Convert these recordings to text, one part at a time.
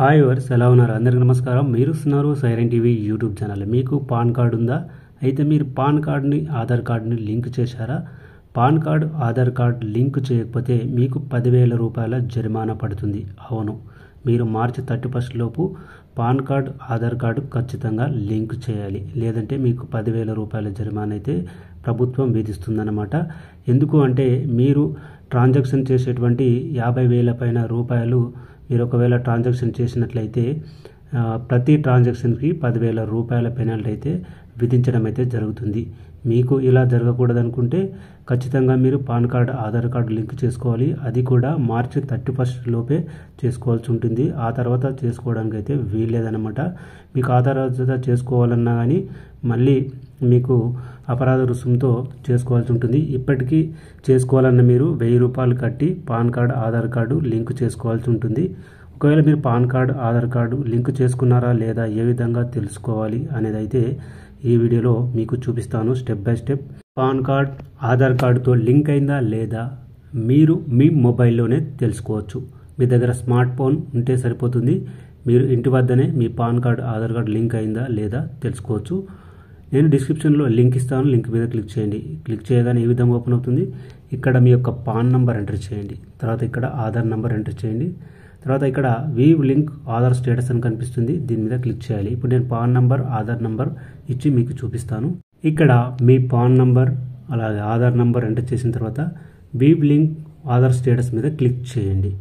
hi verse ఎలా ఉన్నారు అందరికీ నమస్కారం మీరు ఇస్తున్నారు సైరన్ టీవీ యూట్యూబ్ ఛానల్ మీకు పాన్ కార్డు ఉందా అయితే మీరు పాన్ కార్డుని ఆధార్ కార్డుని లింక్ చేశారా PAN card Aadhaar card link చేయకపోతే మీకు పదివేల రూపాయల జరిమానా పడుతుంది అవును మీరు మార్చి థర్టీ ఫస్ట్ లోపు పాన్ కార్డు ఆధార్ కార్డు ఖచ్చితంగా లింక్ చేయాలి లేదంటే మీకు పదివేల రూపాయల జరిమానా అయితే ప్రభుత్వం విధిస్తుందన్నమాట ఎందుకు అంటే మీరు ట్రాన్సాక్షన్ చేసేటువంటి యాభై వేల పైన రూపాయలు మీరు ఒకవేళ ట్రాన్సాక్షన్ చేసినట్లయితే ఆ, ప్రతి ట్రాన్సాక్షన్కి పదివేల రూపాయల పెనాల్టీ అయితే విధించడం అయితే జరుగుతుంది మీకు ఇలా జరగకూడదు అనుకుంటే ఖచ్చితంగా మీరు PAN card Aadhaar card link చేసుకోవాలి అది కూడా మార్చి థర్టీ ఫస్ట్ లోపే చేసుకోవాల్సి ఉంటుంది ఆ తర్వాత చేసుకోవడానికి అయితే వీల్లేదన్నమాట మీకు ఆధార్ చేసుకోవాలన్నా కానీ మళ్ళీ మీకు అపరాధ రుసుముతో చేసుకోవాల్సి ఉంటుంది ఇప్పటికీ చేసుకోవాలన్న మీరు వెయ్యి రూపాయలు కట్టి PAN card Aadhaar card link చేసుకోవాల్సి ఉంటుంది ఒకవేళ మీరు PAN card Aadhaar card link చేసుకున్నారా లేదా ఏ విధంగా తెలుసుకోవాలి అనేది అయితే ఈ వీడియోలో మీకు చూపిస్తాను step by step PAN card Aadhaar కార్డుతో లింక్ అయిందా లేదా మీరు మీ మొబైల్లోనే తెలుసుకోవచ్చు మీ దగ్గర స్మార్ట్ ఫోన్ ఉంటే సరిపోతుంది మీరు ఇంటి వద్దనే మీ PAN card Aadhaar card link అయిందా లేదా తెలుసుకోవచ్చు నేను డిస్క్రిప్షన్లో లింక్ ఇస్తాను లింక్ మీద క్లిక్ చేయండి క్లిక్ చేయగానే ఈ విధంగా ఓపెన్ అవుతుంది ఇక్కడ మీ యొక్క పాన్ నంబర్ ఎంటర్ చేయండి తర్వాత ఇక్కడ ఆధార్ నంబర్ ఎంటర్ చేయండి తర్వాత ఇక్కడ వీవ్ లింక్ ఆధార్ స్టేటస్ అని కనిపిస్తుంది దీని మీద క్లిక్ చేయాలి ఇప్పుడు నేను పాన్ నంబర్ ఆధార్ నంబర్ ఇచ్చి మీకు చూపిస్తాను ఇక్కడ మీ పాన్ నంబర్ అలాగే ఆధార్ నంబర్ ఎంటర్ చేసిన తర్వాత వీవ్ లింక్ ఆధార్ స్టేటస్ మీద క్లిక్ చేయండి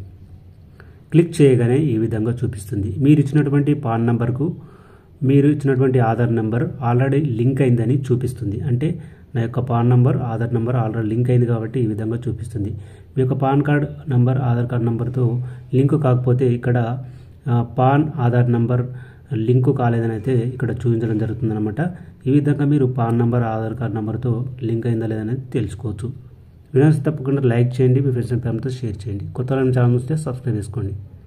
క్లిక్ చేయగానే ఈ విధంగా చూపిస్తుంది మీరు ఇచ్చినటువంటి పాన్ నంబర్కు మీరు ఇచ్చినటువంటి ఆధార్ నెంబర్ ఆల్రెడీ లింక్ అయిందని చూపిస్తుంది అంటే నా యొక్క PAN number Aadhaar number already link అయింది కాబట్టి ఈ విధంగా చూపిస్తుంది మీ యొక్క PAN card number Aadhaar card నెంబర్తో లింక్ కాకపోతే ఇక్కడ ఆ, పాన్ ఆధార్ నంబర్ లింకు కాలేదని అయితే ఇక్కడ చూపించడం జరుగుతుంది అనమాట ఈ విధంగా మీరు పాన్ నంబర్ ఆధార్ కార్డ్ నెంబర్తో లింక్ అయిందా లేదనేది తెలుసుకోవచ్చు వీడియోస్ తప్పకుండా లైక్ చేయండి మీ ఫ్రెండ్స్ అండ్ ఫ్యామిలీతో షేర్ చేయండి కొత్త ఛానల్ చూస్తే సబ్స్క్రైబ్ చేసుకోండి